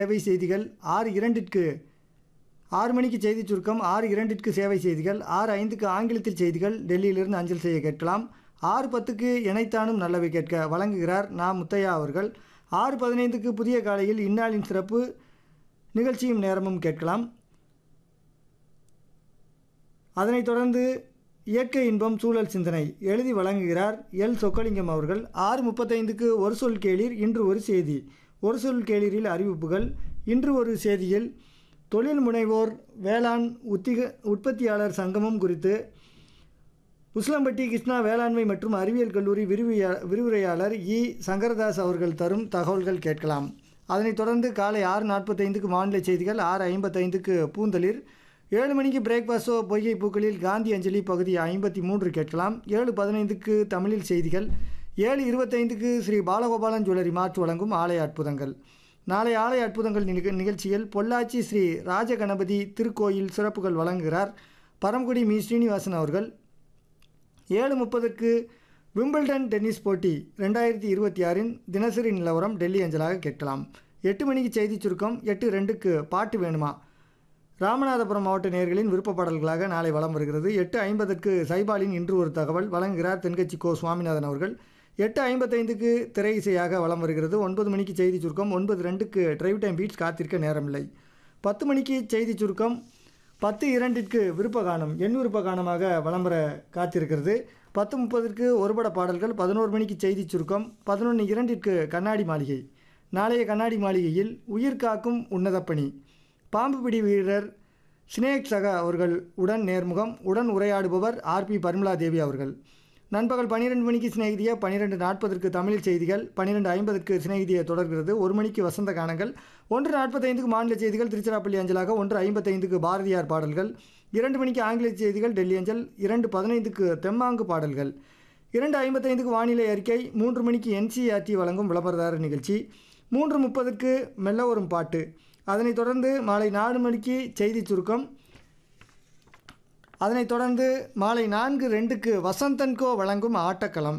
சேவை செய்திகள் ஆறு இரண்டிற்கு ஆறு மணிக்கு செய்திச் சுருக்கம் ஆறு இரண்டிற்கு சேவை செய்திகள் ஆறு ஐந்துக்கு ஆங்கிலத்தில் செய்திகள் டெல்லியிலிருந்து அஞ்சல் செய்ய கேட்கலாம் ஆறு பத்துக்கு இணைத்தானும் நல்லவை கேட்க வழங்குகிறார் நா முத்தையா அவர்கள் ஆறு பதினைந்துக்கு புதிய காலையில் இந்நாளின் சிறப்பு நிகழ்ச்சியும் நேரமும் கேட்கலாம் அதனைத் தொடர்ந்து இயற்கை இன்பம் சூழல் சிந்தனை எழுதி வழங்குகிறார் எல் சொக்கலிங்கம் அவர்கள் ஆறு முப்பத்தைந்துக்கு ஒரு சொல் கேளீர் இன்று ஒரு செய்தி ஒரு சொல் கேளீரில் அறிவிப்புகள் இன்று ஒரு செய்தியில் தொழில் முனைவோர் வேளாண் உத்திக உற்பத்தியாளர் சங்கமம் குறித்து உஸ்லம்பட்டி கிருஷ்ணா வேளாண்மை மற்றும் அறிவியல் கல்லூரி விரிவியா விரிவுரையாளர் இ சங்கரதாஸ் அவர்கள் தரும் தகவல்கள் கேட்கலாம் அதனைத் தொடர்ந்து காலை ஆறு நாற்பத்தைந்துக்கு மாநில செய்திகள் ஆறு ஐம்பத்தைந்துக்கு பூந்தளிர் ஏழு மணிக்கு பிரேக்ஃபாஸ்டோ பொய்கை பூக்களில் காந்தி அஞ்சலி பகுதி ஐம்பத்தி மூன்று கேட்கலாம் ஏழு பதினைந்துக்கு தமிழில் செய்திகள் ஏழு இருபத்தைந்துக்கு ஸ்ரீ பாலகோபாலன் ஜுவல்லரி மாற்று வழங்கும் ஆலய அற்புதங்கள் நாளை ஆலய அற்புதங்கள் நிக- நிகழ்ச்சியில் பொள்ளாச்சி ஸ்ரீ ராஜகணபதி திருக்கோயில் சிறப்புகள் வழங்குகிறார் பரம்குடி மீ ஸ்ரீனிவாசன் அவர்கள் ஏழு முப்பதுக்கு விம்பிள்டன் டென்னிஸ் போட்டி ரெண்டாயிரத்தி இருபத்தி ஆறின் தினசரி நிலவரம் டெல்லி அஞ்சலாக கேட்கலாம் எட்டு மணிக்கு செய்திச் சுருக்கம் எட்டு ரெண்டுக்கு பாட்டு வேணுமா ராமநாதபுரம் மாவட்ட நேயர்களின் விருப்ப பாடல்களாக நாளை வலம் வருகிறது எட்டு ஐம்பதுக்கு சைபாலின் இன்று ஒரு தகவல் வழங்குகிறார் தென்கட்சி கோ சுவாமிநாதன் அவர்கள் எட்டு ஐம்பத்தைந்துக்கு திரை இசையாக வலம் வருகிறது ஒன்பது மணிக்கு செய்தி சுருக்கம் ஒன்பது ரெண்டுக்கு டிரைவ் டைம் பீட்ஸ் காத்திருக்க நேரமில்லை பத்து மணிக்கு செய்தி சுருக்கம் பத்து இரண்டிற்கு விருப்ப கானம் எண் விருப்ப கானமாக வலம் வர காத்திருக்கிறது பத்து முப்பதற்கு ஒருபட பாடல்கள் பதினோரு மணிக்கு செய்தி சுருக்கம் பதினொன்று இரண்டிற்கு கண்ணாடி மாளிகை நாளைய கண்ணாடி மாளிகையில் உயிர் காக்கும் உன்னதப்பணி பாம்பு பிடி வீரர் ஸ்னேக் சகா அவர்கள் உடன் நேர்முகம் உடன் உரையாடுபவர் ஆர்பி பர்மிளா தேவி அவர்கள் நண்பகல் பன்னிரெண்டு மணிக்கு சிநேகிதிய பன்னிரெண்டு நாற்பதற்கு தமிழில் செய்திகள் பன்னிரெண்டு ஐம்பதுக்கு சிநேகிதிய தொடர்கிறது ஒரு மணிக்கு வசந்த கானங்கள் ஒன்று நாற்பத்தைந்துக்கு மாநில செய்திகள் திருச்சிராப்பள்ளி அஞ்சலாக ஒன்று ஐம்பத்தைந்துக்கு பாரதியார் பாடல்கள் இரண்டு மணிக்கு ஆங்கில செய்திகள் டெல்லி அஞ்சல் இரண்டு பதினைந்துக்கு தெம்மாங்கு பாடல்கள் இரண்டு ஐம்பத்தைந்துக்கு வானிலை அறிக்கை மூன்று மணிக்கு என்சிஆர்டி வழங்கும் விளம்பரதாரர் நிகழ்ச்சி மூன்று முப்பதுக்கு மெல்ல வரும் பாட்டு அதனைத் தொடர்ந்து மாலை நாலு மணிக்கு செய்தி சுருக்கம் அதனைத் தொடர்ந்து மாலை நான்கு ரெண்டுக்கு வசந்தன்கோ வழங்கும் ஆட்டக்களம்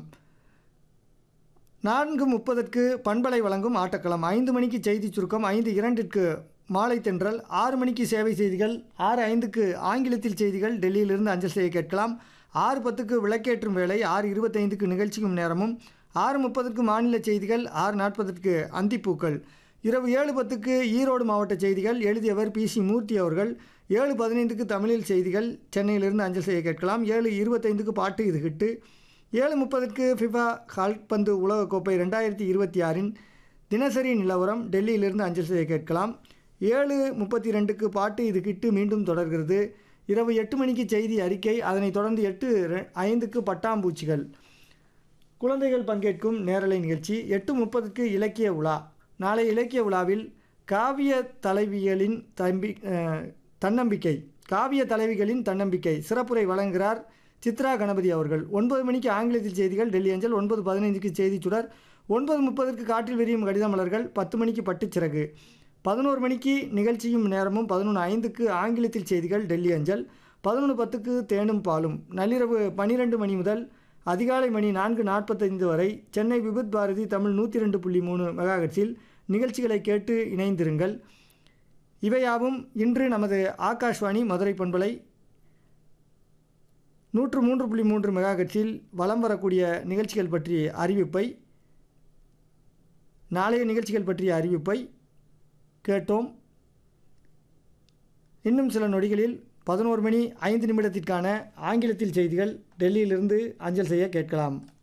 நான்கு முப்பதற்கு பண்பலை வழங்கும் ஆட்டக்களம் ஐந்து மணிக்கு செய்தி சுருக்கம் ஐந்து இரண்டிற்கு மாலை தென்றல் ஆறு மணிக்கு சேவை செய்திகள் ஆறு ஐந்துக்கு ஆங்கிலத்தில் செய்திகள் டெல்லியிலிருந்து அஞ்சல் செய்ய கேட்கலாம் ஆறு பத்துக்கு விளக்கேற்றும் வேலை ஆறு இருபத்தைந்துக்கு நிகழ்ச்சிக்கும் நேரமும் ஆறு முப்பதுக்கு மாநில செய்திகள் ஆறு நாற்பதுக்கு அந்திப்பூக்கள் இரவு ஏழு பத்துக்கு ஈரோடு மாவட்ட செய்திகள் எழுதியவர் பி சி மூர்த்தி அவர்கள் ஏழு பதினைந்துக்கு தமிழில் செய்திகள் சென்னையிலிருந்து அஞ்சல் செய்ய கேட்கலாம் ஏழு இருபத்தைந்துக்கு பாட்டு இது ஹிட்டு ஏழு முப்பதுக்கு ஃபிஃபா கால்பந்து உலகக்கோப்பை ரெண்டாயிரத்தி இருபத்தி ஆறின் தினசரி நிலவரம் டெல்லியிலிருந்து அஞ்சல் செய்ய கேட்கலாம் ஏழு முப்பத்தி ரெண்டுக்கு பாட்டு இது கிட்டு மீண்டும் தொடர்கிறது இரவு எட்டு மணிக்கு செய்தி அறிக்கை அதனைத் தொடர்ந்து எட்டு ரெ- ஐந்துக்கு பட்டாம்பூச்சிகள் குழந்தைகள் பங்கேற்கும் நேரலை நிகழ்ச்சி எட்டு முப்பதுக்கு இலக்கிய உலா நாளை இலக்கிய உலாவில் காவிய தலைவிகளின் தம்பி அஹ், தன்னம்பிக்கை காவிய தலைவிகளின் தன்னம்பிக்கை சிறப்புரை வழங்குகிறார் சித்ரா கணபதி அவர்கள் ஒன்பது மணிக்கு ஆங்கிலத்தில் செய்திகள் டெல்லி அஞ்சல் ஒன்பது பதினைந்துக்கு செய்தி சுடர் ஒன்பது முப்பதற்கு காற்றில் விரியும் கடித மலர்கள் பத்து மணிக்கு பட்டுச்சிறகு பதினோரு மணிக்கு நிகழ்ச்சியும் நேரமும் பதினொன்று ஐந்துக்கு ஆங்கிலத்தில் செய்திகள் டெல்லி அஞ்சல் பதினொன்று பத்துக்கு தேனும் பாலும் நள்ளிரவு பன்னிரெண்டு மணி முதல் அதிகாலை மணி நான்கு நாற்பத்தைந்து வரை சென்னை விபுத் பாரதி தமிழ் நூற்றி ரெண்டு புள்ளி மூணு மெகாஹெர்ட்ஸில் நிகழ்ச்சிகளை கேட்டு இணைந்திருங்கள் இவையாவும் இன்று நமது ஆகாஷ்வாணி மதுரை பண்பலை நூற்று மூன்று புள்ளி மூன்று மெகாஹெர்ட்ஸில் வலம் வரக்கூடிய நிகழ்ச்சிகள் பற்றிய அறிவிப்பை நாளைய நிகழ்ச்சிகள் பற்றிய அறிவிப்பை கேட்டோம் இன்னும் சில நொடிகளில் பதினோரு மணி ஐந்து நிமிடத்திற்கான ஆங்கிலத்தில் செய்திகள் டெல்லியிலிருந்து அஞ்சல் செய்ய கேட்கலாம்